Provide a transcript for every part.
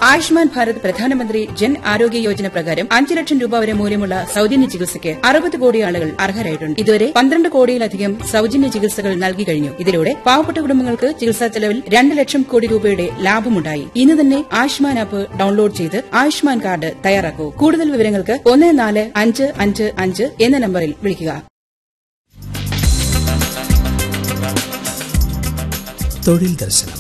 ആയുഷ്മാൻ ഭാരത് പ്രധാനമന്ത്രി ജൻ ആരോഗ്യ യോജന പ്രകാരം അഞ്ച് ലക്ഷം രൂപ വരെ മൂല്യമുള്ള സൌജന്യ ചികിത്സയ്ക്ക് അറുപത് കോടി ആളുകൾ അർഹരായിട്ടുണ്ട് ഇതുവരെ പന്ത്രണ്ട് കോടിയിലധികം സൌജന്യ ചികിത്സകൾ നൽകി കഴിഞ്ഞു ഇതിലൂടെ പാവപ്പെട്ട കുടുംബങ്ങൾക്ക് ചികിത്സാ ചെലവിൽ രണ്ട് ലക്ഷം കോടി രൂപയുടെ ലാഭമുണ്ടായി ഇന്ന് തന്നെ ആയുഷ്മാൻ ആപ്പ് ഡൌൺലോഡ് ചെയ്ത് ആയുഷ്മാൻ കാർഡ് തയ്യാറാക്കൂ കൂടുതൽ വിവരങ്ങൾക്ക് ഒന്ന് നാല് അഞ്ച് അഞ്ച് അഞ്ച് എന്ന നമ്പറിൽ വിളിക്കുക തൊഴിൽ ദർശനം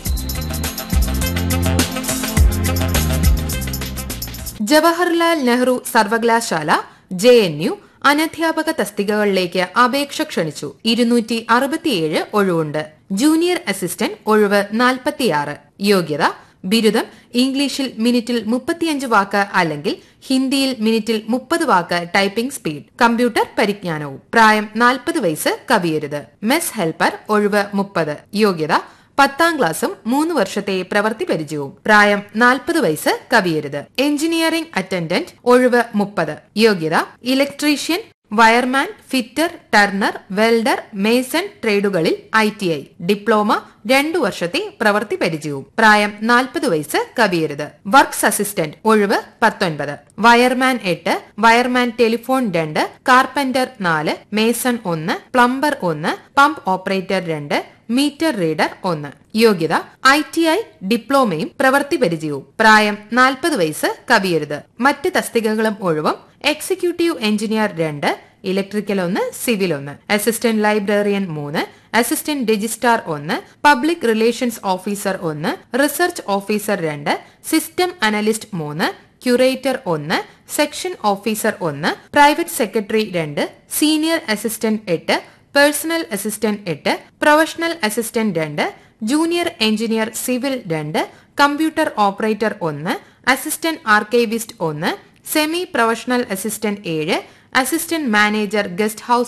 ജവഹർലാൽ നെഹ്റു സർവകലാശാല ജെ എൻ യു അനധ്യാപക തസ്തികകളിലേക്ക് അപേക്ഷ ക്ഷണിച്ചു ഇരുന്നൂറ്റി അറുപത്തിയേഴ് ഒഴിവുണ്ട് ജൂനിയർ അസിസ്റ്റന്റ് ഒഴിവ് നാൽപ്പത്തിയാറ് യോഗ്യത ബിരുദം ഇംഗ്ലീഷിൽ മിനിറ്റിൽ മുപ്പത്തിയഞ്ച് വാക്ക് അല്ലെങ്കിൽ ഹിന്ദിയിൽ മിനിറ്റിൽ മുപ്പത് വാക്ക് ടൈപ്പിംഗ് സ്പീഡ് കമ്പ്യൂട്ടർ പരിജ്ഞാനവും പ്രായം നാൽപ്പത് വയസ്സ് കവിയരുത് മെസ് ഹെൽപ്പർ ഒഴിവ് മുപ്പത് യോഗ്യത പത്താം ക്ലാസ്സും മൂന്ന് വർഷത്തെ പ്രവൃത്തി പരിചയവും പ്രായം നാൽപ്പത് വയസ്സ് കവിയരുത് എഞ്ചിനീയറിംഗ് അറ്റൻഡന്റ് ഒഴിവ് മുപ്പത് യോഗ്യത electrician wireman fitter turner welder mason ട്രേഡുകളിൽ ഐ ടി ഐ ഡിപ്ലോമ രണ്ടു വർഷത്തെ പ്രവൃത്തി പരിചയവും പ്രായം നാൽപ്പത് വയസ്സ് കവിയരുത് വർക്ക്സ് അസിസ്റ്റന്റ് ഒഴിവ് പത്തൊൻപത് വയർമാൻ എട്ട് വയർമാൻ ടെലിഫോൺ രണ്ട് കാർപ്പന്റർ നാല് മേസൺ ഒന്ന് പ്ലംബർ ഒന്ന് പമ്പ് ഓപ്പറേറ്റർ രണ്ട് മീറ്റർ റീഡർ ഒന്ന് യോഗ്യത ഐ ടി ഐ ഡിപ്ലോമയും പ്രവൃത്തി പരിചയവും പ്രായം നാൽപ്പത് വയസ്സ് കവിയരുത് മറ്റ് തസ്തികകളും ഒഴിവും എക്സിക്യൂട്ടീവ് എഞ്ചിനീയർ രണ്ട് ഇലക്ട്രിക്കൽ ഒന്ന് സിവിൽ ഒന്ന് അസിസ്റ്റന്റ് ലൈബ്രറിയൻ മൂന്ന് അസിസ്റ്റന്റ് രജിസ്ട്രാർ ഒന്ന് പബ്ലിക് റിലേഷൻസ് ഓഫീസർ ഒന്ന് റിസർച്ച് ഓഫീസർ രണ്ട് സിസ്റ്റം അനലിസ്റ്റ് മൂന്ന് ക്യൂറേറ്റർ ഒന്ന് സെക്ഷൻ ഓഫീസർ ഒന്ന് പ്രൈവറ്റ് സെക്രട്ടറി രണ്ട് സീനിയർ അസിസ്റ്റന്റ് എട്ട് പേഴ്സണൽ അസിസ്റ്റന്റ് എട്ട് പ്രൊഫഷണൽ അസിസ്റ്റന്റ് രണ്ട് ജൂനിയർ എഞ്ചിനീയർ സിവിൽ രണ്ട് കമ്പ്യൂട്ടർ ഓപ്പറേറ്റർ ഒന്ന് അസിസ്റ്റന്റ് ആർക്കൈവിസ്റ്റ് ഒന്ന് സെമി പ്രൊഫഷണൽ അസിസ്റ്റന്റ് ഏഴ് അസിസ്റ്റന്റ് മാനേജർ ഗസ്റ്റ് ഹൌസ്